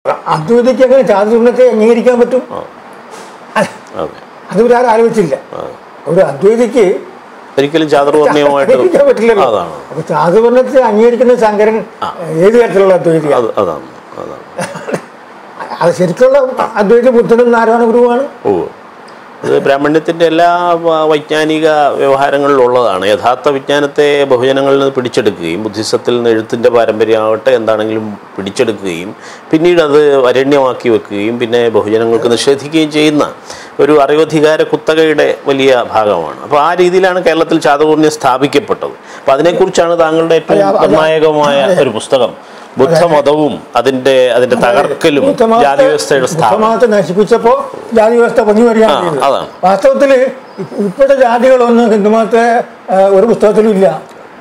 അദ്വൈതിക്ക് എങ്ങനെ ജാതി സുന്നത്തെ അംഗീകരിക്കാൻ പറ്റും അല്ല, അതെ അത് ഇവരാരും ആലോചിച്ചില്ല ആ. ഒരു അദ്വൈതിക്ക് ഒരിക്കലും ചാതുർവർണ്ണയമായിട്ട് അംഗീകരിക്കാൻ പറ്റില്ലല്ലോ അതാണ് അപ്പൊ ചാതുവർണ്ണത്തെ അംഗീകരിക്കുന്ന ശങ്കരൻ ഏത് തരത്തിലുള്ള അദ്വൈതിയാണ് അത് അതാണ് അതാണ് അത് ശരിക്കുള്ള അദ്വൈത ബുദ്ധനും നാരായണ ഗുരുവാണ് ഓ ഇത് ബ്രാഹ്മണ്യത്തിൻ്റെ എല്ലാ വ- വൈജ്ഞാനിക വ്യവഹാരങ്ങളിലും ഉള്ളതാണ് യഥാർത്ഥ വിജ്ഞാനത്തെ ബഹുജനങ്ങളിൽ നിന്ന് പിടിച്ചെടുക്കുകയും ബുദ്ധിസത്തിൽ നിന്ന് എഴുത്തിൻ്റെ പാരമ്പര്യമാവട്ടെ എന്താണെങ്കിലും പിടിച്ചെടുക്കുകയും പിന്നീട് അത് വരണ്യമാക്കി വെക്കുകയും പിന്നെ ബഹുജനങ്ങൾക്ക് നിഷേധിക്കുകയും ചെയ്യുന്ന ഒരു അറിവധികാര കുത്തകയുടെ വലിയ ഭാഗമാണ് അപ്പോൾ ആ രീതിയിലാണ് കേരളത്തിൽ ചാതുപൂർണ്യം സ്ഥാപിക്കപ്പെട്ടത് അപ്പോൾ അതിനെക്കുറിച്ചാണ് താങ്കളുടെ ഏറ്റവും നിർണായകമായ ഒരു പുസ്തകം ബുദ്ധമതവും അതിൻ്റെ അതിൻ്റെ തകർക്കലും ബുദ്ധമതത്തെ- ജാതി വ്യവസ്ഥയുടെ സ്ഥാപനം ബുദ്ധമതത്തെ നശിപ്പിച്ചപ്പോ ജാതി വ്യവസ്ഥ പൊങ്ങി വരികയാണ് ആ, ചെയ്തത്. അതാണ്. വാസ്തവത്തില് ഇപ്പ- ഇപ്പോഴത്തെ ജാതികളൊന്നും ഹിന്ദുമതത്തെ ആ, ഒരു പുസ്തകത്തിലും ഇല്ല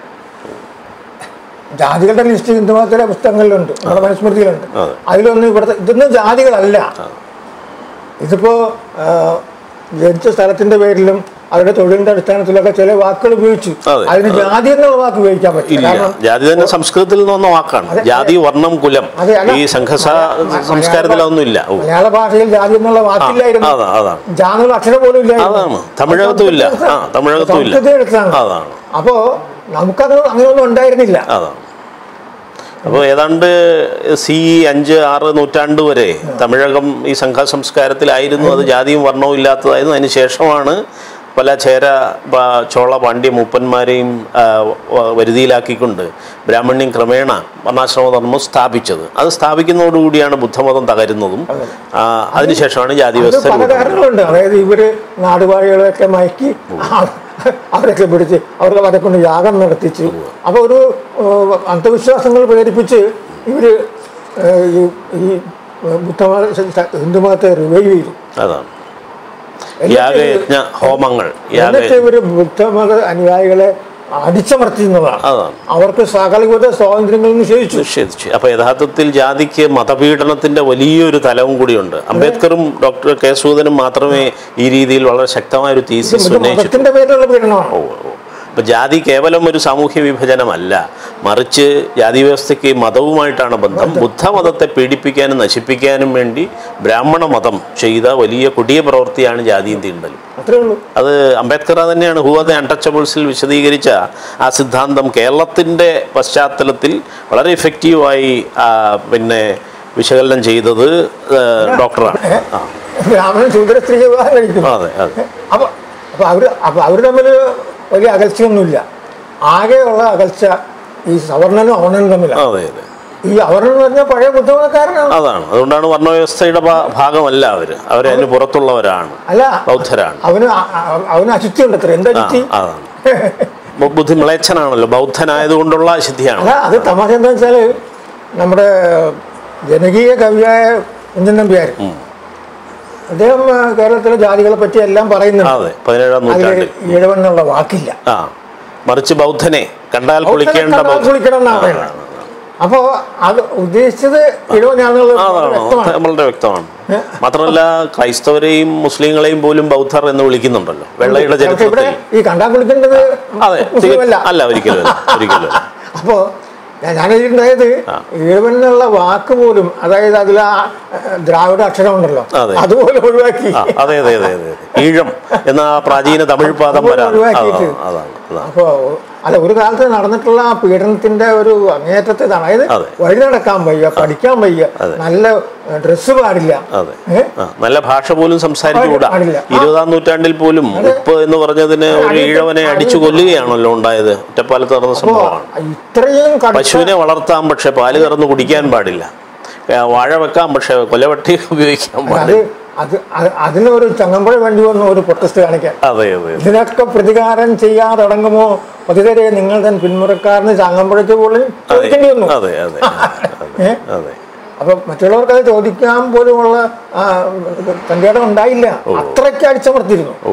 ജാതികളുടെ ലിസ്റ്റ് ഹിന്ദുമതത്തിലെ പുസ്തകങ്ങളിലുണ്ട് നമ്മുടെ മനുസ്മൃതിയിലുണ്ട് അതെ. അതിലൊന്നും ഇവിടുത്തെ ഇതൊന്നും ജാതികളല്ല ഇതിപ്പോ ആ, ജനിച്ച സ്ഥലത്തിന്റെ പേരിലും അവരുടെ തൊഴിലിന്റെ അടിസ്ഥാനത്തിലൊക്കെ ചില വാക്കുകൾ ഉപയോഗിച്ചു അതെ. അതിന് ജാതി എന്നുള്ള വാക്ക് ഉപയോഗിക്കാൻ പറ്റില്ല ഇല്ല കാരണം ജാതി തന്നെ സംസ്കൃതത്തിൽ നിന്ന് വന്ന വാക്കാണ് ജാതി വർണ്ണം കുലം അതെ, അല്ല. ഈ സംഘ സംസ്കാരത്തിൽ അതൊന്നും ഇല്ല ഓ മലയാള ഭാഷയിൽ ജാതി എന്നുള്ള വാക്കില്ലായിരുന്നു അതാ അതാണ് ജാന്നുള്ള അക്ഷരം പോലും ഇല്ലായിരുന്നു അതാണ് തമിഴകത്തും ഇല്ല ആ തമിഴകത്തും ഇല്ല സംസ്കൃതം എടുത്താണ് അതാണ് അപ്പോ നമുക്കത് അങ്ങനെയൊന്നും ഉണ്ടായിരുന്നില്ല അതാണ് അപ്പോൾ ഏതാണ്ട് സി അഞ്ച് ആറ് നൂറ്റാണ്ട് വരെ തമിഴകം ഈ സംഘ സംസ്കാരത്തിലായിരുന്നു അത് ജാതിയും വർണ്ണവും ഇല്ലാത്തതായിരുന്നു അതിന് ശേഷമാണ് പല ചേര പ- ചോള പാണ്ഡ്യ മൂപ്പന്മാരെയും ആ, വ- വരുതിയിലാക്കിക്കൊണ്ട് ബ്രാഹ്മണ്യം ക്രമേണ വർണ്ണാശ്രമധർമ്മം സ്ഥാപിച്ചത് അത് സ്ഥാപിക്കുന്നതോടുകൂടിയാണ് ബുദ്ധമതം തകരുന്നതും ആ, അതിനുശേഷമാണ് ജാതി അത് വ്യവസ്ഥ പല രൂപം കാരണങ്ങളുണ്ട് അതായത് ഇവര് നാടുവാഴികളെയൊക്കെ മയക്കി അവരൊക്കെ പിടിച്ച് അവർക്ക് അവരെ കൊണ്ട് യാഗം നടത്തിച്ച് അപ്പൊ ഒരു ഏഹ്, അന്ധവിശ്വാസങ്ങൾ പ്രേരിപ്പിച്ച് ഇവര് ഏഹ്, ഈ ഈ ബുദ്ധമത ഹിന്ദുമതത്തെ റിവൈവ് ചെയ്തു അതാണ് യാഗയജ്ഞ ഹോമങ്ങൾ യാഗ എന്നിട്ട് ഇവര് ബുദ്ധമത അനുയായികളെ അടിച്ചമർത്തി എന്നതാണ് അതാണ് അവർക്ക് സകലവിധ സ്വാതന്ത്ര്യങ്ങൾ നിഷേധിച്ചു നിഷേധിച്ചു അപ്പൊ യഥാർത്ഥത്തിൽ ജാതിക്ക് മതപീഡനത്തിന്റെ വലിയൊരു തലവും കൂടിയുണ്ട് അംബേദ്കറും ഡോക്ടർ കെ സൂദനും മാത്രമേ ഈ രീതിയിൽ വളരെ ശക്തമായ ഒരു തീസിസ് ഇത് ഉന്നയിച്ചിട്ടുള്ളൂ മതത്തിന്റെ പേരിലുള്ള പീഡനമാണ് ഓ, ഓ. അപ്പൊ ജാതി കേവലം ഒരു സാമൂഹ്യ വിഭജനമല്ല മറിച്ച് ജാതി വ്യവസ്ഥയ്ക്ക് മതവുമായിട്ടാണ് ബന്ധം ബുദ്ധമതത്തെ പീഡിപ്പിക്കാനും നശിപ്പിക്കാനും വേണ്ടി ബ്രാഹ്മണ മതം ചെയ്ത വലിയ കൊടിയ പ്രവൃത്തിയാണ് ജാതിയും തീണ്ടലും അത്രേ ഉള്ളൂ അത് അംബേദ്കർ തന്നെയാണ് ഹൂ ആർ ദ അൺടച്ചബിൾസിൽ വിശദീകരിച്ച ആ സിദ്ധാന്തം കേരളത്തിൻ്റെ പശ്ചാത്തലത്തിൽ വളരെ ഇഫക്റ്റീവായി ആ, പിന്നെ വിശകലനം ചെയ്തത് ആ, ഡോക്ടറാണ് ആ ബ്രാഹ്മണൻ ശൂദ്ര സ്ത്രീ വിവാഹം കഴിക്കുന്നു അതെ അതെ അപ്പൊ അപ്പൊ അവര് അപ്പൊ അവര് തമ്മിൽ വലിയ അകൽച്ചയൊന്നുമില്ല ആകെയുള്ള അകൽച്ച ഈ സവർണനും അവർണനും തമ്മിലാണ് അതെ അതെ ഈ അവർണൻ എന്ന് പറഞ്ഞാൽ പഴയ ബുദ്ധമതക്കാരനാണ് അതാണ് അതുകൊണ്ടാണ് വർണ്ണവ്യവസ്ഥയുടെ ഭാ- ഭാഗമല്ല അവർ അവരതിന് പുറത്തുള്ളവരാണ് അല്ല ബൗദ്ധരാണ് അവന് അ- അ- അവന് അശുദ്ധി ഉണ്ട് അത്ര എന്താ ആ അശുദ്ധി അതാണ് ബു- ബുദ്ധി മ്ലേച്ഛനാണല്ലോ ബൗദ്ധനായതുകൊണ്ടുള്ള അശുദ്ധിയാണ് അല്ല അത് തമാശ എന്താ വെച്ചാല് നമ്മുടെ ജനകീയ കവിയായ കുഞ്ചൻ നമ്പ്യാർ അദ്ദേഹം ആ, കേരളത്തിലെ ജാതികളെ പറ്റി എല്ലാം പറയുന്നുണ്ട് അതെ പതിനേഴാം അതിൽ നൂറ്റാണ്ടിൽ ഈഴവൻ എന്നുള്ള വാക്കില്ല ആ മറിച്ച് ബൗദ്ധനെ കണ്ടാൽ കുളിക്കേണ്ട കണ്ടാൽ ബൗദ്ധ കുളിക്കണം എന്നാണ് പറയുന്നത് അപ്പോ അത് ഉദ്ദേശിച്ചത് ഈഴവനാണെന്നുള്ളത് അതാണ് വ്യക്തമാണ് വളരെ വ്യക്തമാണ് മാത്രമല്ല ക്രൈസ്തവരെയും മുസ്ലിങ്ങളെയും പോലും ബൗദ്ധർ എന്ന് വിളിക്കുന്നുണ്ടല്ലോ വെള്ളയുടെ പക്ഷെ ഇവിടെ ചരിത്രത്തിൽ ഈ കണ്ടാൽ കുളിക്കേണ്ടത് അതെ മുസ്ലിമല്ല അല്ല ഒരിക്കലും അല്ല ഒരിക്കലും അല്ല. അപ്പോ ഞാൻ ഞാൻ എഴുതിയിട്ടുണ്ടായത് ഈഴവൻ എന്നുള്ള വാക്ക് പോലും അതായത് അതിൽ ആ ഏഹ്, ദ്രാവിഡ അക്ഷരം ഉണ്ടല്ലോ അതെ. അതുപോലെ ഒഴിവാക്കി ആ, അതെ അതെ അതെ അതെ അതെ. ഈഴം എന്ന ആ പ്രാചീന തമിഴ് പാദം അതുപോലെ വരാം ഒഴിവാക്കിയിട്ട്. അതാണ് അതാണ് അതാണ് അപ്പോ അല്ല ഒരു കാലത്ത് നടന്നിട്ടുള്ള ആ പീഡനത്തിന്റെ ഒരു അങ്ങേയറ്റത്തെ ഇതാണ് അതായത് അതെ. വഴി നടക്കാൻ വയ്യ പഠിക്കാൻ വയ്യ നല്ല ഡ്രസ്സ് പാടില്ല അതെ ഏ? ആ, നല്ല ഭാഷ പോലും സംസാരിച്ചുകൂടാ പാടില്ല. ആ. ഇരുപതാം നൂറ്റാണ്ടിൽ പോലും ഉപ്പ് എന്ന് പറഞ്ഞതിന് ഒരു ഈഴവനെ അടിച്ചു കൊല്ലുകയാണല്ലോ ഉണ്ടായത് ഒറ്റപ്പാലത്ത് നടന്ന അപ്പോ സംഭവമാണ് ഇത്രയും കടുത്ത പശുവിനെ വളർത്താം പക്ഷെ പാല് കറന്ന് കുടിക്കാൻ പാടില്ല ഏ, വാഴ വെക്കാം പക്ഷെ കൊലവട്ടി ഉപയോഗിക്കാൻ അത് പാടില്ല അത് അത് അതിനൊരു ചങ്ങമ്പുഴ വേണ്ടി വന്നു ഒരു പ്രൊട്ടസ്റ്റ് കാണിക്കാൻ അതെ അതെ ഇതിനൊക്കെ പ്രതികാരം ചെയ്യാൻ തുടങ്ങുമോ പതിതരെ നിങ്ങൾ തൻ പിന്മുറക്കാരന് ചങ്ങമ്പുഴയ്ക്ക് പോലും ചോദിക്കേണ്ടി വന്നു അതെ അതെ ഏ? അതെ അപ്പൊ മറ്റുള്ളവർക്ക് അത് ചോദിക്കാൻ പോലുമുള്ള ആ, തന്റെ ഇടം ഉണ്ടായില്ല അത്രയ്ക്ക് അടിച്ചമർത്തിയിരുന്നു ഓ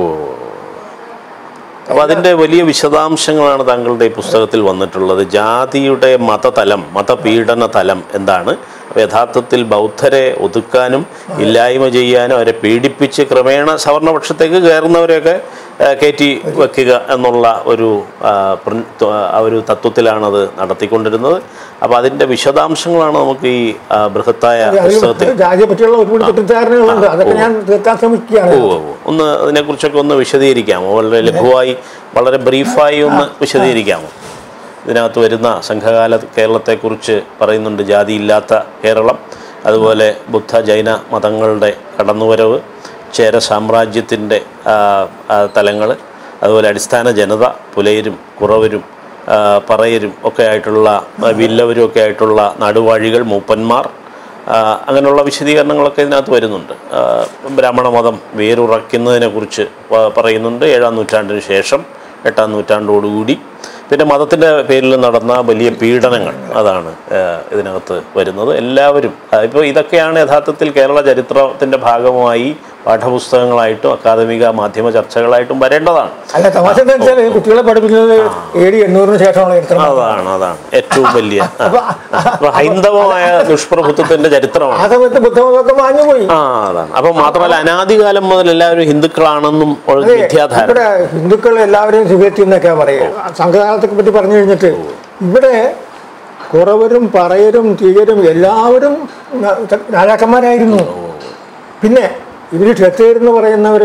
അപ്പോൾ അതിൻ്റെ വലിയ വിശദാംശങ്ങളാണ് താങ്കളുടെ ഈ പുസ്തകത്തിൽ വന്നിട്ടുള്ളത് ജാതിയുടെ മതതലം മതപീഡന തലം എന്താണ് അപ്പോൾ യഥാർത്ഥത്തിൽ ബൗദ്ധരെ ഒതുക്കാനും ഇല്ലായ്മ ചെയ്യാനും അവരെ പീഡിപ്പിച്ച് ക്രമേണ സവർണപക്ഷത്തേക്ക് കയറുന്നവരെയൊക്കെ ആ, കയറ്റി വെക്കുക എന്നുള്ള ഒരു ആ, പ്രിൻ- ത- ആ ഒരു തത്വത്തിലാണത് നടത്തിക്കൊണ്ടിരുന്നത് അപ്പോൾ അതിൻ്റെ വിശദാംശങ്ങളാണ് നമുക്ക് ഈ ആ, ബൃഹത്തായ പുസ്തകത്തിൽ അതിൽ ജാതിയെ പറ്റിയുള്ള ഒരുപാട് തെറ്റിദ്ധാരണകളുണ്ട് അതൊക്കെ ഞാൻ തീർക്കാൻ ശ്രമിക്കുകയാണ് ഓ, ഓ. ഒന്ന് അതിനെക്കുറിച്ചൊക്കെ ഒന്ന് വിശദീകരിക്കാമോ വളരെ ലഘുവായി വളരെ ബ്രീഫായി ഒന്ന് വിശദീകരിക്കാമോ ഇതിനകത്ത് വരുന്ന സംഘകാല കേരളത്തെക്കുറിച്ച് പറയുന്നുണ്ട് ജാതിയില്ലാത്ത കേരളം അതുപോലെ ബുദ്ധ ജൈന മതങ്ങളുടെ കടന്നുവരവ് ചേര സാമ്രാജ്യത്തിൻ്റെ തലങ്ങൾ അതുപോലെ അടിസ്ഥാന ജനത പുലയരും കുറവരും ആ, പറയരും ഒക്കെ ആയിട്ടുള്ള ആ, വില്ലവരും ഒക്കെ ആയിട്ടുള്ള നാടുവാഴികൾ മൂപ്പന്മാർ ആ, അങ്ങനെയുള്ള വിശദീകരണങ്ങളൊക്കെ ഇതിനകത്ത് വരുന്നുണ്ട് ആ, ബ്രാഹ്മണ മതം വേരുറയ്ക്കുന്നതിനെക്കുറിച്ച് പ- പറയുന്നുണ്ട് ഏഴാം നൂറ്റാണ്ടിന് ശേഷം എട്ടാം നൂറ്റാണ്ടോടുകൂടി പിന്നെ മതത്തിൻ്റെ പേരിൽ നടന്ന വലിയ പീഡനങ്ങൾ അതാണ് ആ, ഇതിനകത്ത് വരുന്നത് എല്ലാവരും ഇപ്പോൾ ഇതൊക്കെയാണ് യഥാർത്ഥത്തിൽ കേരള ചരിത്രത്തിൻ്റെ ഭാഗമായി പാഠപുസ്തകങ്ങളായിട്ടും അക്കാദമിക മാധ്യമ ചർച്ചകളായിട്ടും വരേണ്ടതാണ് അല്ല തമാശ എന്താ വെച്ചാൽ കുട്ടികളെ പഠിപ്പിക്കുന്നത് എ ഡി എണ്ണൂറിന് ശേഷമുള്ള ചരിത്രം അതാണ് അതാണ് ഏറ്റവും വലിയ ആ. അപ്പൊ അപ്പൊ ഹൈന്ദവമായ ദുഷ്പ്രഭുത്വത്തിന്റെ ചരിത്രമാണ് ആ സമയത്ത് ബുദ്ധമതമൊക്കെ മാഞ്ഞു പോയി ആ അതാണ് അപ്പൊ മാത്രമല്ല അനാദികാലം മുതൽ എല്ലാവരും ഹിന്ദുക്കളാണെന്നും ഉള്ള അതെ, വിദ്യാധാര ഇവിടെ ഹിന്ദുക്കൾ എല്ലാവരെയും സ്വീകരിച്ചു എന്നൊക്കെ പറയുക സംഘകാലത്തെ പറ്റി പറഞ്ഞു കഴിഞ്ഞിട്ട് ഇവിടെ കുറവരും പറയരും തീയരും എല്ലാവരും ന- രാജാക്കന്മാരായിരുന്നു പിന്നെ ഇവർ ക്ഷത്രിയരെന്ന് പറയുന്നവർ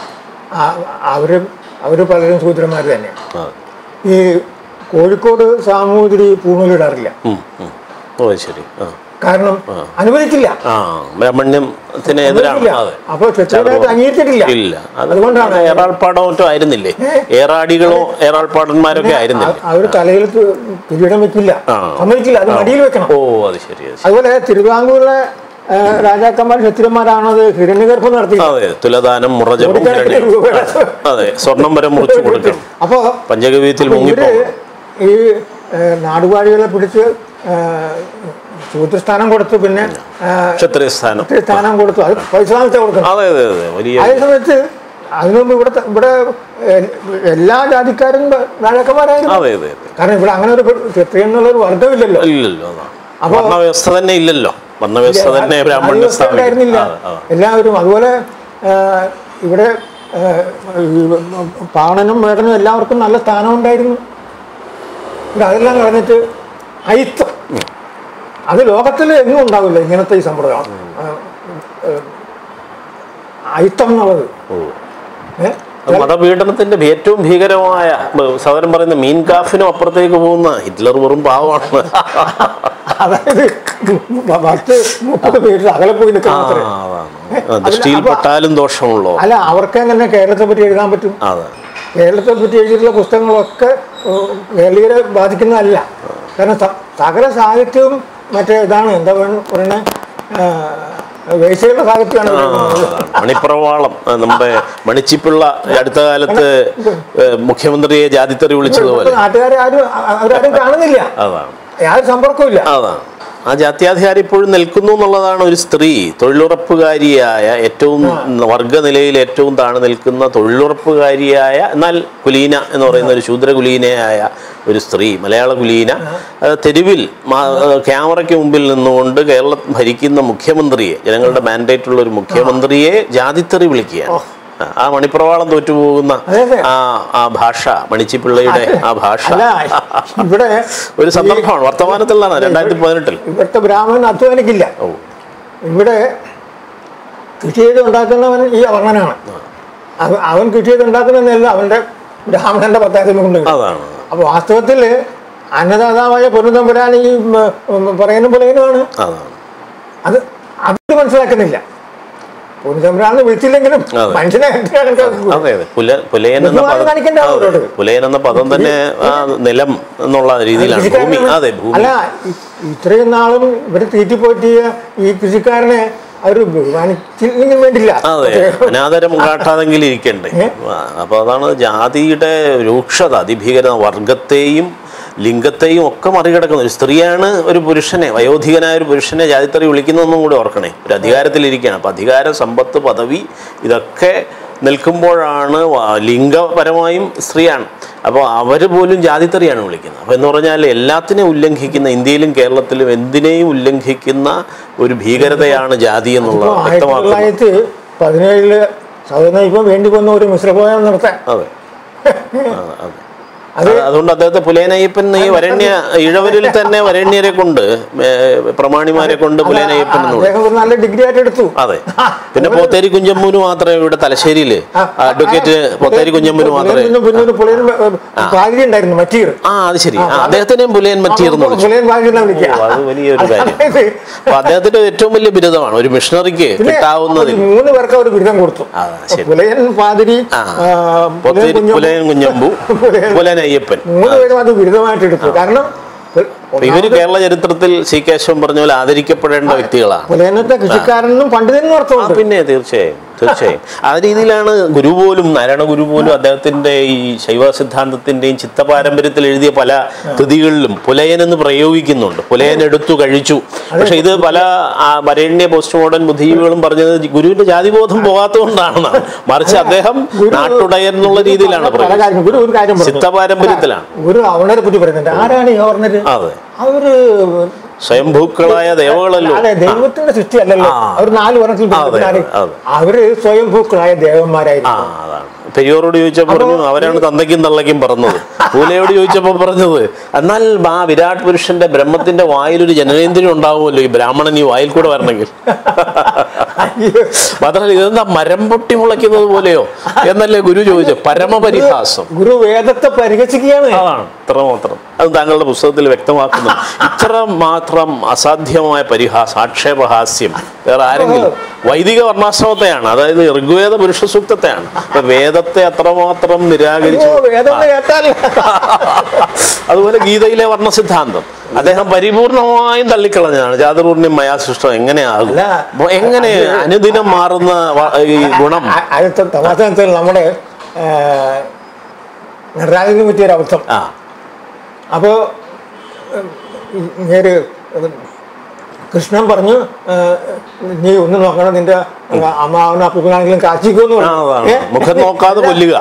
അവർ അവർ പലരും ശൂദ്രന്മാർ തന്നെ ആ. ഈ കോഴിക്കോട് സാമൂതിരി പൂണൂലിടാറില്ല ഉം, ഉം. ഓ ശരി ആ കാരണം അനുവദിക്കില്ല ആ ബ്രാഹ്മണ്യത്തിന് എതിരാണ് അനുവദിക്കില്ല അതെ അപ്പൊ ക്ഷത്രിയരായിട്ട് അംഗീകരിച്ചിട്ടില്ല ഇല്ല അത് അതുകൊണ്ടാണ് ഏറാൾപ്പാടോ മറ്റോ ആയിരുന്നില്ലേ ഏറാടികളോ ഏറാൾപ്പാടന്മാരൊക്കെ ആയിരുന്നില്ലേ അവർ തലയിൽ തു- കിരീടം വെക്കില്ല ആ. സമ്മതിക്കില്ല അത് മടിയിൽ വെക്കണം ഓ അത് ശരി അത് ശരി അതുപോലെ തിരുവിതാംകൂറിലെ ആ, രാജാക്കന്മാർ ക്ഷത്രിയന്മാരാണത് ഹിരണ്യഗർഭം നടത്തി അതെ തുലദാനം മുറജപം കോടിക്കണക്കിന് ഹിരണ്യം. രൂപയുടെ അതെ സ്വർണം വരെ മുറിച്ചു കൊടുക്കണം അപ്പോ പഞ്ചഗവ്യത്തിൽ ഇവര് മുങ്ങിപ്പോകും ഈ ആ, നാടുവാഴികളെ പിടിച്ച് ആ, ശൂദ്രസ്ഥാനം കൊടുത്തു പിന്നെ ആ, ക്ഷത്രിയ സ്ഥാനം സ്ഥാനം കൊടുത്തു അത് പൈസ വാങ്ങിച്ചാ കൊടുക്കണം അതെ അതെ അതെ വലിയ അതേ സമയത്ത് അതിനു മുമ്പ് ഇവിടെ ഇവിടെ എ- എല്ലാ ജാതിക്കാരും രാജാക്കന്മാരായിരുന്നു അതെ അതെ അതെ കാരണം ഇവിടെ അങ്ങനെ ഒരു ക്ഷത്രിയൻ എന്നുള്ളൊരു വർഗമില്ലല്ലോ ഇല്ലല്ലോ അതാണ് വർണ്ണവ്യവസ്ഥ തന്നെ ഇല്ലല്ലോ വർണ്ണവ്യവസ്ഥ തന്നെ ബ്രാഹ്മണ്യ ആദിവാസി ഉണ്ടായിരുന്നില്ല എല്ലാവരും അതുപോലെ ആ, ഇവിടെ ആ, ഈ പാണനും മേടനും എല്ലാവർക്കും നല്ല സ്ഥാനം ഉണ്ടായിരുന്നു ഇവിടെ അതെല്ലാം കളഞ്ഞിട്ട് അയിത്തം അത് ലോകത്തിൽ എങ്ങും ഉണ്ടാവില്ല ഇങ്ങനത്തെ ഈ സമ്പ്രദായം ആ, ആ, അയിത്തം എന്നുള്ളത് ഏ? അത് മതപീഡനത്തിന്റെ ഏറ്റവും ഭീകരമായ ബ- സഹോദരൻ പറയുന്ന മീൻ കാഫിനും അപ്പുറത്തേക്ക് പോകുന്ന ഹിറ്റ്ലർ വെറും പാവമാണ് അതായത് പത്ത് മുപ്പത് പേര് അകലെ പോയി ആ, നിൽക്കാൻ മാത്രമേ അതാണ്. ആ, ദൃഷ്ടിയിൽപ്പെട്ടാലും ദോഷമുള്ളോ അല്ല അവർക്ക് എങ്ങനെ കേരളത്തെ പറ്റി എഴുതാൻ പറ്റും അതെ കേരളത്തെ പറ്റി എഴുതിയിട്ടുള്ള പുസ്തകങ്ങളൊക്കെ ഏഹ്, കേരളീയരെ ബാധിക്കുന്നതല്ല കാരണം സ- സകല സാഹിത്യവും മറ്റേ ഇതാണ് എന്താ പറയുന്നത് വേശിയുള്ള സാഹിത്യമാണ് എഴുതുന്നത്. മണിപ്രവാളം ആ, നമ്മുടെ മണിച്ചിപ്പിള്ള അടുത്ത കാലത്ത് ഏ, മുഖ്യമന്ത്രിയെ ജാതിത്തെറി വിളിച്ചതുപോലെ ഇപ്പൊ നാട്ടുകാരെ ആരും അ- അവരാരും കാണുന്നില്ല അതാണ് യാതൊരു സമ്പർക്കവും ഇല്ല അതാണ് ആ ജാത്യാധികാരി ഇപ്പോഴും നിൽക്കുന്നു എന്നുള്ളതാണ് ഒരു സ്ത്രീ തൊഴിലുറപ്പുകാരിയായ ഏറ്റവും വർഗനിലയിൽ ഏറ്റവും താഴെ നിൽക്കുന്ന തൊഴിലുറപ്പുകാരിയായ എന്നാൽ കുലീന എന്ന് പറയുന്ന ഒരു ശൂദ്ര കുലീനയായ ഒരു സ്ത്രീ മലയാള കുലീന അത് തെരുവിൽ മാ- ക്യാമറയ്ക്ക് മുമ്പിൽ നിന്നുകൊണ്ട് കേരളം ഭരിക്കുന്ന മുഖ്യമന്ത്രിയെ ജനങ്ങളുടെ മാൻഡേറ്റ് ഉള്ള ഒരു മുഖ്യമന്ത്രിയെ ജാതിത്തെറി വിളിക്കുകയാണ് ആ മണിപ്രവാളം തോറ്റുപോകുന്ന അതെ, അതെ. ആ ആ ഭാഷ മണിച്ചിപ്പിള്ളയുടെ ആ ഭാഷ അല്ല ഇവിടെ ഒരു സന്ദർഭമാണ് വർത്തമാനത്തിലാണ് രണ്ടായിരത്തി പതിനെട്ടിൽ ഇവിടുത്തെ ബ്രാഹ്മണൻ അധ്വാനിക്കില്ല ഓ ഇവിടെ കൃഷി ചെയ്ത് ഉണ്ടാക്കുന്നവൻ ഈ അവർണനാണ് അവ- അവൻ കൃഷി ചെയ്ത് ഉണ്ടാക്കുന്നതല്ല അവന്റെ ബ്രാഹ്മണന്റെ പത്തായത്തിൽ കൊണ്ട് അതാണ് അപ്പൊ വാസ്തവത്തിൽ അന്നദാതാവായ പൊന്നുതമ്പുരാൻ ഈ ഉം, ഉം, പറയുന്ന പുലയനുമാണ് അതാണ് അത് അത് മനസ്സിലാക്കുന്നില്ല പൊന്നുതമ്പുരാന്ന് വിളിച്ചില്ലെങ്കിലും അതെ. മനുഷ്യനെ എന്തിനാണ് കണക്കാക്കുക? അതെ അതെ പുല പുലയൻ എന്ന ബഹുമാനം പദം കാണിക്കണ്ട അവരോട്. അതെ, പുലയൻ എന്ന പദം തന്നെ ആ നിലം എന്നുള്ള രീതിയിലാണ് ഭൂമി കൃഷിക്കാരനാണ്. അതെ ഭൂമി അല്ല ഇ- ഇത്രയും നാളും ഇവിടെ തീറ്റിപ്പോറ്റിയ ഈ കൃഷിക്കാരനെ അവർ ബഹുമാനിച്ചില്ലെങ്കിൽ വേണ്ടില്ല അതെ അനാദരം കാട്ടാതെങ്കിലും ഇരിക്കണ്ടേ ആ, അപ്പൊ അതാണ് ജാതിയുടെ രൂക്ഷത അതിഭീകര വർഗത്തെയും ലിംഗത്തെയും ഒക്കെ മറികടക്കുന്ന ഒരു സ്ത്രീയാണ് ഒരു പുരുഷനെ വയോധികനായ ഒരു പുരുഷനെ ജാതിത്തറി വിളിക്കുന്നതെന്നും കൂടി ഓർക്കണേ ഒരു അധികാരത്തിലിരിക്കുകയാണ് അപ്പൊ അധികാര സമ്പത്ത് പദവി ഇതൊക്കെ നിൽക്കുമ്പോഴാണ് വ- ലിംഗപരമായും സ്ത്രീയാണ് അപ്പോൾ അവർ പോലും ജാതിത്തറിയാണ് വിളിക്കുന്നത് അപ്പോൾ എന്ന് പറഞ്ഞാൽ എല്ലാത്തിനെയും ഉല്ലംഘിക്കുന്ന ഇന്ത്യയിലും കേരളത്തിലും എന്തിനേയും ഉല്ലംഘിക്കുന്ന ഒരു ഭീകരതയാണ് ജാതി എന്നുള്ള ആയിരത്തി വ്യക്തമാക്കുന്നത് തൊള്ളായിരത്തി പതിനേഴില് സാധാരണ ഇപ്പം വേണ്ടി വന്ന ഒരു മിശ്രഭോജനം നടത്താൻ അതെ ആ, അതെ അത് അതുകൊണ്ട് അദ്ദേഹത്തെ പുലേനയ്യപ്പൻ ഈ വരണ്യ ഇഴവരിൽ തന്നെ വരണ്യരെ കൊണ്ട് ഏ, പ്രമാണിമാരെ കൊണ്ട് പുലേനയ്യപ്പൻ എന്ന് വിളിക്കും അദ്ദേഹം ഒരു നല്ല ഡിഗ്രി ആയിട്ട് എടുത്തു അതെ പിന്നെ പോത്തേരി കുഞ്ഞമ്മൂന് മാത്രമേ ഇവിടെ തലശ്ശേരിയില് അഡ്വക്കേറ്റ് പോത്തേരി കുഞ്ഞമ്മൂന് മാത്രമേ പിന്നെ ഒരു പുലയൻ ഭാര്യ ഉണ്ടായിരുന്നു മറ്റീർ ആ അത് ശരി ആ, അദ്ദേഹത്തിനെയും പുലയൻ മറ്റീർന്ന് വിളിച്ചു പുലയൻ ഭാര്യ എന്നാ വിളിക്കുക ഓ, അത് വലിയൊരു കാര്യം അതായത് അപ്പൊ അദ്ദേഹത്തിന്റെ ഏറ്റവും വലിയ ബിരുദമാണ് ഒരു മിഷണറിക്ക് പിന്നെ കിട്ടാവുന്നതിൽ ഒരു മൂന്ന് പേർക്ക് അവർ ബിരുദം കൊടുത്തു ആ, ശരി. പുലയൻ പാതിരി ആ. ആ, പുലയൻ പോത്തേരി കുഞ്ഞമ്മു. പുലയൻ കുഞ്ഞമ്പു പുലയൻ- പുലയൻ അയ്യപ്പൻ മൂന്ന് പേരും അത് ബിരുദമായിട്ട് എടുത്തു കാരണം അപ്പൊ ഇവര് കേരള ചരിത്രത്തിൽ സി കേശവൻ പറഞ്ഞ പോലെ ആദരിക്കപ്പെടേണ്ട വ്യക്തികളാണ് പുലയനത്തെ കൃഷിക്കാരനും പണ്ഡിതനും ആ അർത്ഥമുണ്ട് പിന്നെ തീർച്ചയായും തീർച്ചയായും ആ രീതിയിലാണ് ഗുരു പോലും നാരായണ ഗുരു പോലും അദ്ദേഹത്തിന്റെ ഈ ശൈവ സിദ്ധാന്തത്തിന്റെയും ചിത്തപാരമ്പര്യത്തിൽ എഴുതിയ പല കൃതികളിലും പുലയൻ എന്ന് പ്രയോഗിക്കുന്നുണ്ട് പുലയൻ എടുത്തു കഴിച്ചു പക്ഷെ ഇത് പല ആ, വരേണ്യ പോസ്റ്റ് മോഡേൺ ബുദ്ധിജീവികളും പറഞ്ഞത് ഗുരുവിന്റെ ജാതിബോധം പോകാത്തതുകൊണ്ടാണ് മറിച്ച് അദ്ദേഹം നാട്ടുടയൻ എന്നുള്ള രീതിയിലാണ് പല പറയുന്നത് കാര്യം ഗുരു ഒരു കാര്യം പറഞ്ഞു ചിത്തപാരമ്പര്യത്തിലാണ് ഗുരു അവണരെ പറ്റി പറയുന്നുണ്ട് ആരാണ് ഈ ഓർണര് അതെ അവര് സ്വയംഭൂക്കളായ ദേവകളല്ലോ അതെ ദൈവത്തിന്റെ സൃഷ്ടി അല്ലല്ലോ അവർ നാല് വർണ്ണത്തിൽ അതെ, പിറന്നവരാണ്. അതെ. അവര് സ്വയംഭൂക്കളായ ആ ദേവന്മാരായിരുന്നു അതാണ് പെരിയോരോട് ചോദിച്ചപ്പോൾ പറഞ്ഞു അവരാണ് തന്തയ്ക്കും തള്ളയ്ക്കും പറഞ്ഞത് പൂലയോട് ചോദിച്ചപ്പോൾ പറഞ്ഞത് എന്നാൽ ആ വിരാട് പുരുഷന്റെ ബ്രഹ്മത്തിന്റെ വായിലൊരു ജനനേന്ദ്രിയം ഉണ്ടാവുമല്ലോ ഈ ബ്രാഹ്മണൻ ഈ വായിൽ കൂടെ വരണമെങ്കിൽ മാത്രമല്ല ഇതെന്താ മരം പൊട്ടി മുളയ്ക്കുന്നത് പോലെയോ എന്നല്ലേ ഗുരു ചോദിച്ചത് പരമപരിഹാസം ഗുരു വേദത്തെ പരിഹസിക്കുകയാണ് അതാണ് ഇത്ര മാത്രം അത് താങ്കളുടെ പുസ്തകത്തിൽ വ്യക്തമാക്കുന്നു ഇത്ര മാത്രം അസാധ്യമായ പരിഹാസം ആക്ഷേപഹാസ്യം വേറെ ആരെങ്കിലും വൈദിക വർണ്ണാശ്രമത്തെയാണ് അതായത് ഋഗ്വേദ പുരുഷ സൂക്തത്തെയാണ് അപ്പൊ വേദത്തെ അത്രമാത്രം നിരാകരിച്ചു അയ്യോ, വേദം ഒന്ന് കേട്ടാൽ അതുപോലെ ഗീതയിലെ വർണ്ണസിദ്ധാന്തം അദ്ദേഹം പരിപൂർണമായും തള്ളിക്കളഞ്ഞതാണ് ജാതപൂർണ്യം മയാസൃഷ്ടം എങ്ങനെയാകും അല്ല. അപ്പൊ എങ്ങനെ അനുദിനം മാറുന്ന വ- ഈ ഗുണം അ- അടുത്ത തമാശത്തിൽ നമ്മുടെ നടരാജന് പറ്റിയൊരു അബദ്ധം ആ അപ്പോൾ നേര് കൃഷ്ണൻ പറഞ്ഞു ഏ, നീ ഒന്ന് നോക്കണം നിന്റെ അമ്മാവനും അപ്പൂപ്പനാണെങ്കിലും കാച്ചിക്കുമെന്ന് ആ, പറഞ്ഞു അതാണ്. ഏ? മുഖം നോക്കാതെ കൊല്ലുക.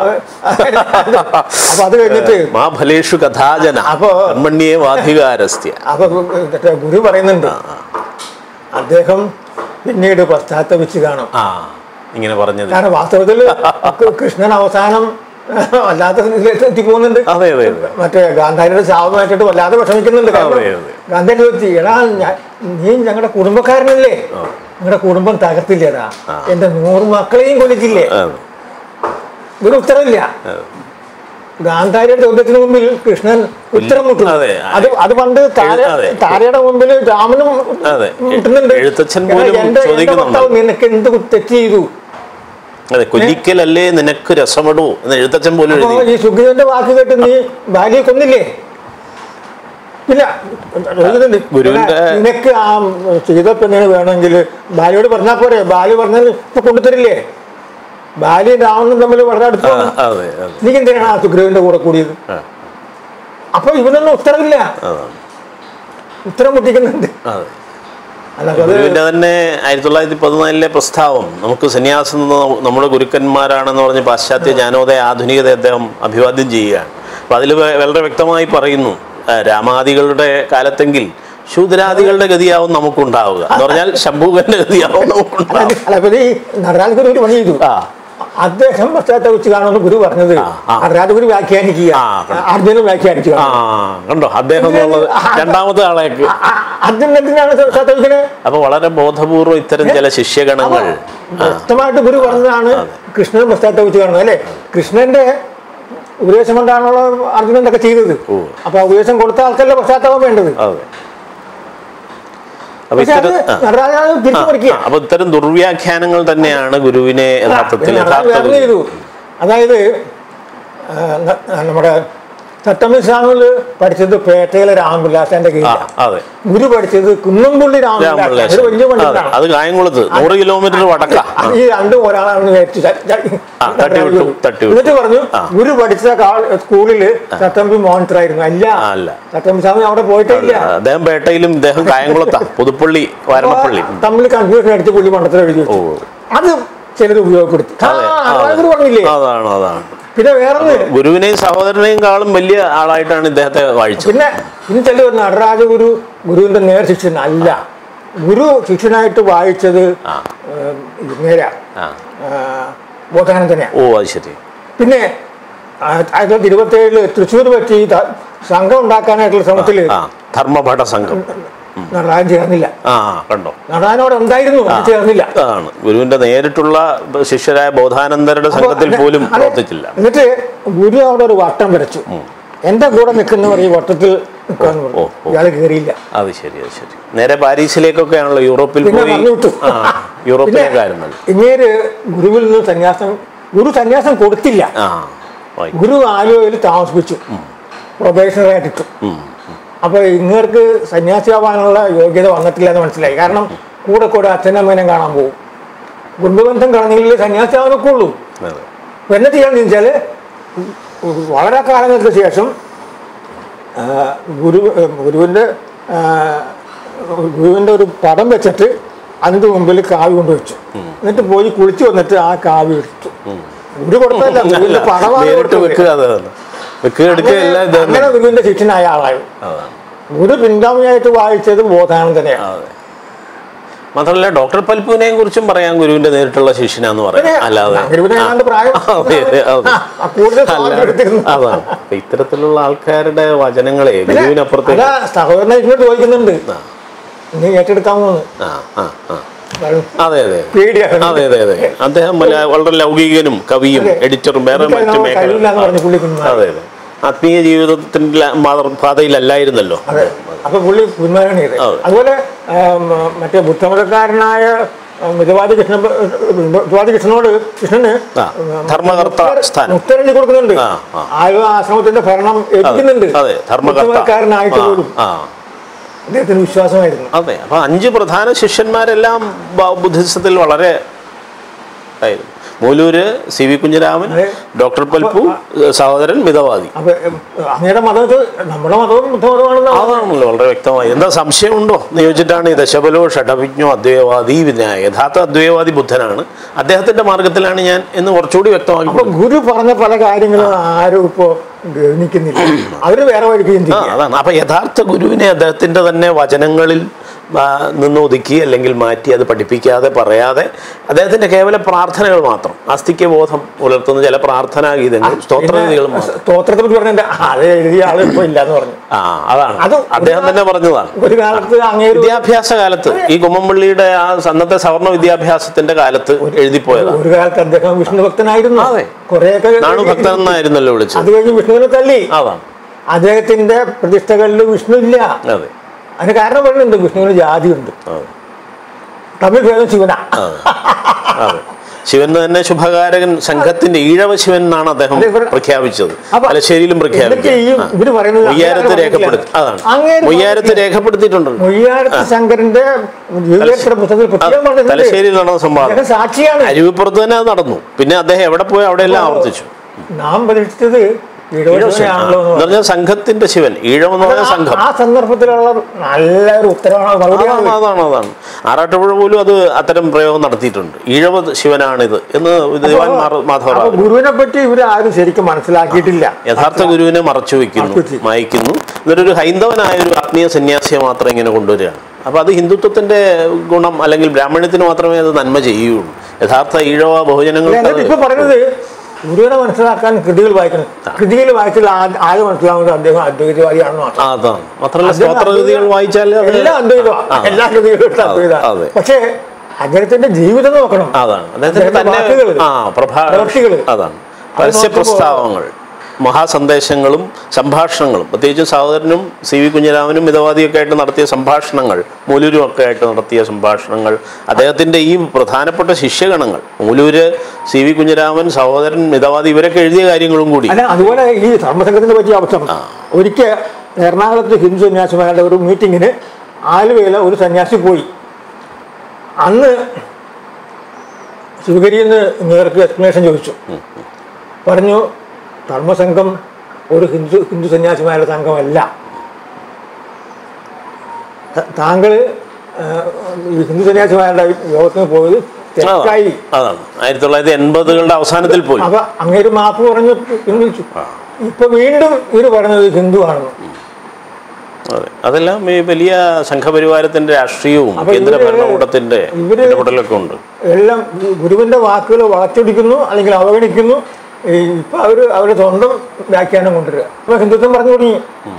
അപ്പൊ അത് കഴിഞ്ഞിട്ട് മാ ഫലേഷു കഥാജന അപ്പൊ- കർമ്മണ്യേ വാധികാരസ്ത്യ അപ്പൊ മറ്റേ ഗുരു പറയുന്നുണ്ട് അദ്ദേഹം പിന്നീട് പശ്ചാത്തപിച്ച് കാണും ആ ഇങ്ങനെ പറഞ്ഞത് കാരണം വാസ്തവത്തിൽ കൃഷ്ണൻ അവസാനം വല്ലാത്ത ഇതിലേക്ക് എത്തിപ്പോകുന്നുണ്ട് അതെ അതെ അതെ മറ്റേ ഗാന്ധാരിയുടെ ശാപമായിട്ടിട്ട് വല്ലാതെ വിഷമിക്കുന്നുണ്ട് കാരണം അതെ, അതെ. ഗാന്ധാരി ചോദിച്ചു എടാ ഞാൻ- നീ ഞങ്ങളുടെ കുടുംബക്കാരനല്ലേ നിങ്ങളുടെ കുടുംബം തകർത്തില്ലേടാ എന്റെ നൂറ് മക്കളെയും കൊല്ലിച്ചില്ലേ അതെ. ഒരു ഉത്തരവില്ല ഗാന്ധാരിയുടെ ചോദ്യത്തിന് മുമ്പിൽ കൃഷ്ണൻ ഉത്തരം മുട്ടുന്നു അതെ. അത് അത് പണ്ട് താര അതെ. താരയുടെ മുമ്പിൽ രാമനും അതെ. മുട്ടുന്നുണ്ട് എഴുത്തച്ഛൻ എടാ, പോലും എന്റെ- എന്റെ ചോദിക്കുന്നുണ്ട്. ഭർത്താവ് നിനക്ക് എന്ത് തെറ്റ് ചെയ്തു അതെ കൊല്ലിക്കലല്ലേ നിനക്ക് രസമിടൂ എന്ന് എഴുത്തച്ഛൻ പോലും അപ്പൊ എഴുതി ഈ സുഗ്രീവന്റെ വാക്ക് കേട്ട് നീ ഭാര്യയെ കൊന്നില്ലേ ഇല്ല എഴുതുന്നുണ്ട്. ഗുരുവിന്റെ- എടാ, നിനക്ക് ആ സീത പെണ്ണിന് വേണമെങ്കിൽ ഭാര്യയോട് പറഞ്ഞാൽ പോരെ ഭാര്യ പറഞ്ഞാൽ ഇപ്പൊ കൊണ്ടുതരില്ലേ ഭാര്യയും രാവണനും തമ്മിൽ വളരെ ആ, അടുത്താണ് അതെ അതെ നീ എന്തിനാണ് ആ സുഗ്രീവന്റെ കൂടെ കൂടിയത് ആ, അപ്പൊ ഇവനൊന്നും ഉത്തരവില്ല അതാണ് ഉത്തരം മുട്ടിക്കുന്നുണ്ട് അതെ അല്ല അത് ഗുരുവിന്റെ തന്നെ ആയിരത്തി തൊള്ളായിരത്തി പതിനാലിലെ പ്രസ്താവം നമുക്ക് സന്യാസം എന്ന നമ്മുടെ ഗുരുക്കന്മാരാണെന്ന് പറഞ്ഞ് പാശ്ചാത്യ ജ്ഞാനോദയ ആധുനികത അദ്ദേഹം അഭിവാദ്യം ചെയ്യുകയാണ് അപ്പൊ അതിൽ വളരെ വ്യക്തമായി പറയുന്നു ആ, രാമാദികളുടെ കാലത്തെങ്കിൽ ശൂദ്രാദികളുടെ ഗതിയാവും നമുക്കുണ്ടാവുക എന്ന് പറഞ്ഞാൽ ശംഭൂകന്റെ ഗതിയാവും നമുക്കുണ്ടാവുക അല്ല അപ്പൊ ഈ നടരാജ ഗുരു ഒരു പണി ചെയ്തു ആ അദ്ദേഹം പശ്ചാത്തപിച്ച് കാണുമെന്ന് ഗുരു പറഞ്ഞത് ആ. നടരാജ ഗുരു വ്യാഖ്യാനിക്കുക ആ, അർജുനൻ വ്യാഖ്യാനിക്കുക ആ കണ്ടോ അദ്ദേഹം എന്നുള്ളത് രണ്ടാമത്തെ ആളേക്ക് അർജുനൻ എന്തിനാണ് പശ്ചാത്തപിക്കുന്നത് അപ്പൊ വളരെ ബോധപൂർവം ഇത്തരം ചില ശിഷ്യഗണങ്ങൾ വ്യക്തമായിട്ട് ഗുരു പറഞ്ഞതാണ് കൃഷ്ണൻ പശ്ചാത്തപിച്ച് കാണുന്നത് അല്ലെ കൃഷ്ണന്റെ ഉപദേശം കൊണ്ടാണല്ലോ അർജുനൻ ഇതൊക്കെ ചെയ്തത് ഓ. അപ്പൊ ആ ഉപദേശം കൊടുത്ത ആൾക്കല്ലേ പശ്ചാത്താപം വേണ്ടത് അതെ അപ്പൊ പക്ഷെ അത് ഇത്തരം ആ. നടരാജാണ് തിരിച്ചു പറിക്കുക അപ്പൊ ഇത്തരം ദുർവ്യാഖ്യാനങ്ങൾ തന്നെയാണ് ഗുരുവിനെ യഥാർത്ഥത്തിൽ പിന്നെ യഥാർത്ഥ വേറെ ഗുരു. ചെയ്തു അതായത് ആ, ന- നമ്മുടെ ചട്ടമിസ്ലാമിൽ പഠിച്ചത് പേട്ടയിലെ രാമവിലാസന്റെ ആ കീഴിലാണ് അതെ ഗുരു പഠിച്ചത് കുന്നംപുള്ളി രാമവിലാസൻ ഒരു രാമപിള്ളേശൻ. വലിയ അതെ, പണ്ഡിതനാണ് അത് കായംകുളത്ത് നൂറ് കിലോമീറ്റർ വടക്ക അത് ഈ രണ്ടും ഒരാളാണെന്ന് വിചാരിച്ചു ച- ച- ആ, തട്ടിവിട്ടു, തട്ടിവിട്ടു. എന്നിട്ട് പറഞ്ഞു ആ. ഗുരു പഠിച്ച കാ- സ്കൂളില് ചട്ടമ്പി മോണിറ്റർ ആയിരുന്നു അല്ല ആ, അല്ല. ചട്ടമ്പി സ്വാമി അവിടെ പോയിട്ടേ ഇല്ല അദ്ദേഹം പേട്ടയിലും ഇദ്ദേഹം കായംകുളത്താ പുതുപ്പള്ളി വാരണപ്പള്ളി അപ്പൊ തമ്മിൽ കൺഫ്യൂഷൻ അടിച്ച് പുള്ളി മണ്ടത്തിൽ എഴുതി വെച്ചു. ഓ അത് ചിലർ ഉപയോഗപ്പെടുത്തി ആ, അതെ, അതാണ് അതെ. ഗുരു പറഞ്ഞില്ലേ അതാണ് അതാണ് പിന്നെ വേറൊന്ന് ഗുരുവിനെയും സഹോദരനെയും കാളും വലിയ ആളായിട്ടാണ് ഇദ്ദേഹത്തെ വാഴിച്ചത് പിന്നെ പിന്നെ ചില നടരാജ ഗുരു ഗുരുവിന്റെ നേർ ശിഷ്യൻ അല്ല ഗുരു ശിഷ്യനായിട്ട് വായിച്ചത് ആ നേര ആ ബോധാനന്ദനെയാണ് ഓ അത് ശരി പിന്നെ ആ- ആയിരത്തി തൊള്ളായിരത്തി ഇരുപത്തി ഏഴില് തൃശ്ശൂർ പറ്റി ഈ ത- സംഘം ഉണ്ടാക്കാനായിട്ടുള്ള ശ്രമത്തിൽ ആ ധർമ്മഭട സംഘം നടരാജൻ ചേർന്നില്ല ആ കണ്ടോ നടരാജനോട് എന്തായിരുന്നു അത് ചേർന്നില്ല അതാണ് ഗുരുവിന്റെ നേരിട്ടുള്ള ശിഷ്യരായ ബോധാനന്ദരുടെ സംഘത്തിൽ അപ്പൊ പോലും അത് പ്രവർത്തിച്ചില്ല എന്നിട്ട് ഗുരു അവിടെ ഒരു വട്ടം വരച്ചു എന്റെ കൂടെ നിൽക്കുന്നവർ ഈ വട്ടത്തിൽ നിൽക്കാന്ന് ഓ, പറഞ്ഞു ഇയാള് കയറിയില്ല അത് ശരി അത് ശരി നേരെ പാരീസിലേക്കൊക്കെ ആണല്ലോ യൂറോപ്പിൽ പിന്നെ പോയി പറഞ്ഞു വിട്ടു ആ യൂറോപ്പിലേക്കായിരുന്നല്ലോ ഇങ്ങേര് ഗുരുവിൽ നിന്ന് സന്യാസം ഗുരു സന്യാസം കൊടുത്തില്ല ആ വായി. ഗുരു ആലുവയിൽ താമസിപ്പിച്ചു പ്രൊബേഷണറായിട്ടിട്ടു ഉം. അപ്പൊ ഇങ്ങേർക്ക് സന്യാസിയാവാനുള്ള യോഗ്യത വന്നിട്ടില്ല എന്ന് മനസ്സിലായി കാരണം കൂടെ കൂടെ അച്ഛനമ്മേനെ കാണാൻ പോകും കുടുംബബന്ധം കാണണമെങ്കിൽ സന്യാസിയാവാനൊക്കെ ഉള്ളൂ അതെ. അപ്പൊ എന്നിട്ട് ചെയ്യാന്ന് വെച്ചാല് വളരെ കാലങ്ങൾക്ക് ശേഷം ആ, ഗുരു ഗുരുവിൻ്റെ ഗുരുവിൻ്റെ ഒരു പടം വെച്ചിട്ട് അതിൻ്റെ മുമ്പിൽ കാവി കൊണ്ടുവച്ചു എന്നിട്ട് പോയി കുളിച്ച് വന്നിട്ട് ആ കാവി എടുത്തു ഗുരു കൊടുത്തല്ല ഗുരുവിൻ്റെ പടമാണ് നേരിട്ട് കൊടുത്തത്. വെക്കുക അതാണ് വെക്കുക എടുക്കുക എല്ലാം ഇത് അങ്ങനെ തന്നെ ഗുരുവിൻ്റെ ശിഷ്യനായ ആളായി അതാണ് ഗുരു പിൻഗാമിയായിട്ട് വായിച്ചത് ബോധാനന്ദനെയാണ് അതെ മാത്രമല്ല ഡോക്ടർ പൽപ്പുവിനെയും കുറിച്ചും പറയാം ഗുരുവിന്റെ നേരിട്ടുള്ള ശിഷ്യനാന്ന് പറയാം അല്ലാതെ ഗുരുവിനെ ഏതാണ്ട് പ്രായം അതെ, അതെ, അതെ. ആ, കൂടുതൽ സ്വാതന്ത്ര്യം എടുത്തിരുന്നു. അതാണ് അപ്പൊ ഇത്തരത്തിലുള്ള ആൾക്കാരുടെ വചനങ്ങളെ ഗുരുവിനപ്പുറത്തേക്ക് അല്ല സഹോദരനെ ഇങ്ങോട്ട് ചോദിക്കുന്നുണ്ട് ആ, നീ ഏറ്റെടുക്കാമോ ആ, ആ, ആ. അതെ അതെ പേടിയാണ് അതെ അതെ അതെ അദ്ദേഹം വല്ല- വളരെ ലൗകികനും കവിയും അതെ. എഡിറ്ററും വേറെ എനിക്ക് മറ്റു അതിനോട് കഴിയില്ലാന്ന് പറഞ്ഞ് പുള്ളി മേഖല പിന്മാറി. അതെ അതെ ആത്മീയ ജീവിതത്തിന്റെ മാതൃ പാതയിലല്ലായിരുന്നല്ലോ അതെ അപ്പൊ പുള്ളി പിന്മാറാണ് ചെയ്തത് അതെ. അതുപോലെ ആം, മറ്റേ ബുദ്ധമതക്കാരനായ ആ, മിതവാദി കൃഷ്ണ മിതവാദി കൃഷ്ണനോട് കൃഷ്ണന് ആ, ധർമ്മകർത്ത സ്ഥാനം. മുത്തരഞ്ഞു കൊടുക്കുന്നുണ്ട് ആ, ആ. ആലുവ ആശ്രമത്തിന്റെ ഭരണം ഏൽപ്പിക്കുന്നുണ്ട് അതെ ധർമ്മകർത്ത ബുദ്ധമതക്കാരനായിട്ട് പോലും ആ, ആ അദ്ദേഹത്തിന് വിശ്വാസമായിരുന്നു അതെ അപ്പൊ അഞ്ച് പ്രധാന ശിഷ്യന്മാരെല്ലാം ബ- ബുദ്ധിസത്തിൽ വളരെ ആയിരുന്നു മൂലൂര് സി വി കുഞ്ഞിരാമൻ അതെ. ഡോക്ടർ പൽപ്പു സഹോദരൻ മിതവാദി അപ്പൊ ഉം, അങ്ങയുടെ മതം ഇത് നമ്മുടെ മതവും ബുദ്ധമതമാണെന്ന് അതാണല്ലോ വളരെ വ്യക്തമായി എന്താ സംശയമുണ്ടോ എന്ന് ചോദിച്ചിട്ടാണ് ഈ ദശബലോ ഷഡഭിജ്ഞോ അദ്വൈവാദി വിനായ യഥാർത്ഥ അദ്വൈവാദി ബുദ്ധനാണ് അദ്ദേഹത്തിന്റെ മാർഗത്തിലാണ് ഞാൻ എന്ന് കുറച്ചുകൂടി വ്യക്തമാക്കി അപ്പൊ ഗുരു പറഞ്ഞ പല കാര്യങ്ങളും ആരും ഇപ്പോ ഗവനിക്കുന്നില്ല അവര് വേറെ വഴിക്ക് ആ ചിന്തിക്കുക അതാണ് അപ്പൊ യഥാർത്ഥ ഗുരുവിനെ അദ്ദേഹത്തിന്റെ തന്നെ വചനങ്ങളിൽ ആ, നിന്ന് ഒതുക്കി അല്ലെങ്കിൽ മാറ്റി അത് പഠിപ്പിക്കാതെ പറയാതെ അദ്ദേഹത്തിന്റെ കേവല പ്രാർത്ഥനകൾ മാത്രം ആസ്തിക്യ ബോധം പുലർത്തുന്ന ചില പ്രാർത്ഥനാ ഗീതങ്ങൾ സ്തോത്രഗീതികളും മാത്രം സ്തോത്രത്തെ പറ്റി പറഞ്ഞ അത് എഴുതിയ ആള് ഇപ്പൊ ഇല്ലാന്ന് പറഞ്ഞു ആ അതാണ് അത് അദ്ദേഹം തന്നെ പറഞ്ഞതാണ് ഒരു കാലത്ത് അങ്ങേര് വിദ്യാഭ്യാസ കാലത്ത് ഈ കുമ്മമ്പള്ളിയുടെ ആ അന്നത്തെ സവർണ വിദ്യാഭ്യാസത്തിന്റെ കാലത്ത് എഴുതിപ്പോയതാണ് ഒരു കാലത്ത് അദ്ദേഹം വിഷ്ണു ഭക്തനായിരുന്നു അതെ. കുറെയൊക്കെ നാണു ഭക്തൻ എന്നായിരുന്നല്ലോ വിളിച്ചത് അത് കഴിഞ്ഞ് വിഷ്ണുവിനെ തള്ളി അതാണ് അദ്ദേഹത്തിന്റെ പ്രതിഷ്ഠകളിൽ വിഷ്ണു ഇല്ല അതെ അതിന് കാരണം പറയുന്നുണ്ട് വിഷ്ണുവിന് ജാതിയുണ്ട് അതെ തമിഴ് ഭേദം ശിവന അതെ അതെ ശിവൻ തന്നെ ശുഭകാരകൻ സംഘത്തിന്റെ ഈഴവ ശിവൻ എന്നാണ് അദ്ദേഹം അതെ, ഇവർ- പ്രഖ്യാപിച്ചത് അപ്പൊ തലശ്ശേരിയിലും എന്നിട്ട് പ്രഖ്യാപിച്ചു ഈ ഇവര് പറയുന്നത് മൊയ്യാരത്ത് അങ്ങേര് രേഖപ്പെടുത്തി അതാണ് അങ്ങേര് മൊയ്യാരത്ത് രേഖപ്പെടുത്തിയിട്ടുണ്ട് മൊയ്യാരത്ത് ശങ്കരന്റെ ജീവിതത്തിന്റെ പുസ്തകത്തിൽ പ്രത്യേകം പറഞ്ഞിട്ടുണ്ട് തലശ്ശേരിയിൽ നടന്ന സംവാദം അദ്ദേഹം സാക്ഷിയാണ് അരുവിപ്പുറത്ത് തന്നെ അത് നടന്നു പിന്നെ അദ്ദേഹം എവിടെ പോയി അവിടെ എല്ലാം ആവർത്തിച്ചു നാം പ്രതിഷ്ഠിച്ചത് ഈഴവശിവനാണല്ലോ എന്ന് എന്ന് പറഞ്ഞാൽ സംഘത്തിന്റെ ശിവൻ ഈഴം എന്ന് പറഞ്ഞ ആ- സംഘം ആ സന്ദർഭത്തിലുള്ള നല്ലൊരു ഉത്തരവാണ് മറുപടിയാണ് അതാണ് അതാണ് അതാണ് ആറാട്ടുപുഴ പോലും അത് അത്തരം പ്രയോഗം നടത്തിയിട്ടുണ്ട് ഈഴവ ശിവനാണിത് എന്ന് ദിവാൻ മാധവ അപ്പൊ റാവു ഗുരുവിനെ പറ്റി ഇവര് ആരും ശരിക്കും മനസ്സിലാക്കിയിട്ടില്ല യഥാർത്ഥ ഗുരുവിനെ മറച്ചു വെക്കുന്നു മറച്ചു വെച്ചു. മായ്ക്കുന്നു എന്നിട്ടൊരു ഹൈന്ദവനായ ഒരു ആത്മീയ സന്യാസിയെ മാത്രം ഇങ്ങനെ കൊണ്ടുവരികയാണ് അപ്പൊ അത് ഹിന്ദുത്വത്തിന്റെ ഗുണം അല്ലെങ്കിൽ ബ്രാഹ്മണ്യത്തിന് മാത്രമേ അത് നന്മ ചെയ്യുകയുള്ളൂ യഥാർത്ഥ ഈഴവ ബഹുജനങ്ങൾക്ക് എന്നിട്ട് അത് ഇപ്പൊ പറയുന്നത് ഗുരുവിനെ മനസ്സിലാക്കാൻ കൃതികൾ വായിക്കണം കൃതികൾ വായിച്ചാൽ ആ- ആകെ മനസ്സിലാവുന്നത് അദ്ദേഹം അദ്വൈതവാദിയാണെന്ന് മാത്രം ആ, അതാണ് മാത്രമല്ല അദ്ദേഹം സ്തോത്രകൃതികൾ വായിച്ചാൽ അത് എല്ലാ അദ്വൈതമാണ് എല്ലാ കൃതികളും അതെ. അദ്വൈതമാണ് പക്ഷേ അദ്ദേഹത്തിന്റെ ജീവിതം നോക്കണം അതാണ് അദ്ദേഹത്തിന്റെ അദ്ദേഹത്തിന്റെ തന്നെ വാക്കുകള്, ആ പ്രഭാ പ്രവൃത്തികള്. അതാണ് പരസ്യ നോക്കുമ്പോ- പ്രസ്താവങ്ങൾ മഹാസന്ദേശങ്ങളും സംഭാഷണങ്ങളും പ്രത്യേകിച്ച് സഹോദരനും സി വി കുഞ്ഞിരാമനും മിതവാദിയൊക്കെ ആയിട്ട് നടത്തിയ സംഭാഷണങ്ങൾ മൂലൂരും ഒക്കെ ആയിട്ട് നടത്തിയ സംഭാഷണങ്ങൾ അദ്ദേഹത്തിന്റെ ഈ പ്രധാനപ്പെട്ട ശിഷ്യഗണങ്ങൾ മൂലൂര് സി വി കുഞ്ഞിരാമൻ സഹോദരൻ മിതവാദി ഇവരൊക്കെ എഴുതിയ കാര്യങ്ങളും കൂടി അല്ല അതുപോലെ ഈ ധർമ്മസംഘത്തിനെ പറ്റിയ അവസ്ഥ ഒരിക്കൽ എറണാകുളത്ത് ഹിന്ദു സന്യാസിമാരുടെ ഒരു മീറ്റിങ്ങിന് ആലുവയില ഒരു സന്യാസി പോയി അന്ന് ശിവഗിരിയിൽ നിന്ന് നേർക്ക് എക്സ്പ്ലനേഷൻ ചോദിച്ചു പറഞ്ഞു ധർമ്മസംഘം ഒരു ഹിന്ദു ഹിന്ദു സന്യാസിമാരുടെ സംഘമല്ല ത- താങ്കൾ ആ, ഈ ഹിന്ദു സന്യാസിമാരുടെ യോഗത്തിന് പോയത് തെറ്റായി അതാണ് ആയിരത്തി തൊള്ളായിരത്തി എൺപതുകളുടെ അവസാനത്തിൽ പോയി അപ്പൊ അങ്ങേര് മാപ്പ് പറഞ്ഞു പിൻവലിച്ചു ഇപ്പൊ വീണ്ടും ഇവര് പറഞ്ഞത് ഹിന്ദു ആണെന്ന് അതെ അതെല്ലാം ഈ വലിയ സംഘപരിവാരത്തിന്റെ രാഷ്ട്രീയവും അപ്പൊ കേന്ദ്ര ഇവര് ഭരണകൂടത്തിന്റെ ഇവര് ഇടപെടലൊക്കെ ഉണ്ട് എല്ലാം ഈ ഗുരുവിന്റെ വാക്കുകൾ വളച്ചൊടിക്കുന്നു അല്ലെങ്കിൽ അവഗണിക്കുന്നു ഈ ഇപ്പൊ അവര് അവരുടെ സ്വന്തം വ്യാഖ്യാനം കൊണ്ടുവരിക ഇപ്പൊ ഹിന്ദുത്വം പറഞ്ഞു തുടങ്ങി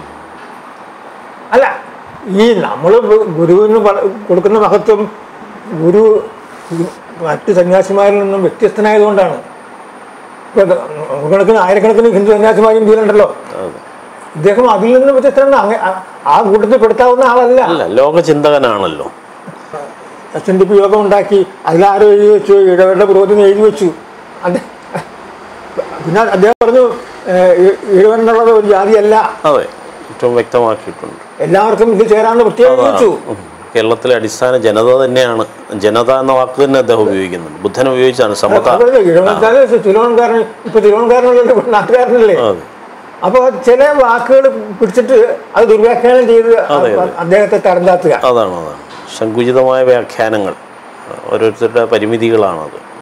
അല്ല ഈ നമ്മൾ ഗുരുവിന് പല- കൊടുക്കുന്ന മഹത്വം ഗുരു മറ്റ് സന്യാസിമാരിൽ നിന്നും വ്യത്യസ്തനായതുകൊണ്ടാണ് ഇപ്പൊ ഇത് നൂറുകണക്കിന് ആയിരക്കണക്കിന് ഹിന്ദു സന്യാസിമാരും ഇന്ത്യയിലുണ്ടല്ലോ അതെ. ഇദ്ദേഹം അതിൽ നിന്നും വ്യത്യസ്തനാണ് അങ്ങ- ആ- ആ കൂട്ടത്തിൽ പെടുത്താവുന്ന ആളല്ല അല്ല ലോകചിന്തകനാണല്ലോ S N D P Yogam ഉണ്ടാക്കി അതിലാരും എഴുതി വെച്ചു ഇടവരുടെ പുരോഗതി എഴുതി വെച്ചു അത് പിന്നെ അദ്ദേഹം പറഞ്ഞു ഇടവൻ എന്നുള്ളത് ഒരു ജാതിയല്ല അതെ ഏറ്റവും വ്യക്തമാക്കിയിട്ടുണ്ട് എല്ലാവർക്കും ഇത് ചേരാന്ന് പ്രത്യേകം ചോദിച്ചു ഉം. കേരളത്തിലെ അടിസ്ഥാന ജനത തന്നെയാണ് ജനത എന്ന വാക്ക് തന്നെ അദ്ദേഹം ഉപയോഗിക്കുന്നുണ്ട് ബുദ്ധൻ ഉപയോഗിച്ചാണ് സമത ഇടവൻകാരൻ തിരുവനന്തപുരം ഇപ്പൊ തിരുവനന്തപുരക്കാരനല്ലേ ഇപ്പൊ നാട്ടുകാരനല്ലേ അതെ അപ്പോൾ ചില വാക്കുകൾ പിടിച്ചിട്ട് അത് ദുർവ്യാഖ്യാനം ചെയ്ത് അതെ, അദ്ദേഹത്തെ തരം താത്തുക അതാണ് അതാണ് സങ്കുചിതമായ വ്യാഖ്യാനങ്ങൾ ഓരോരുത്തരുടെ പരിമിതികളാണത്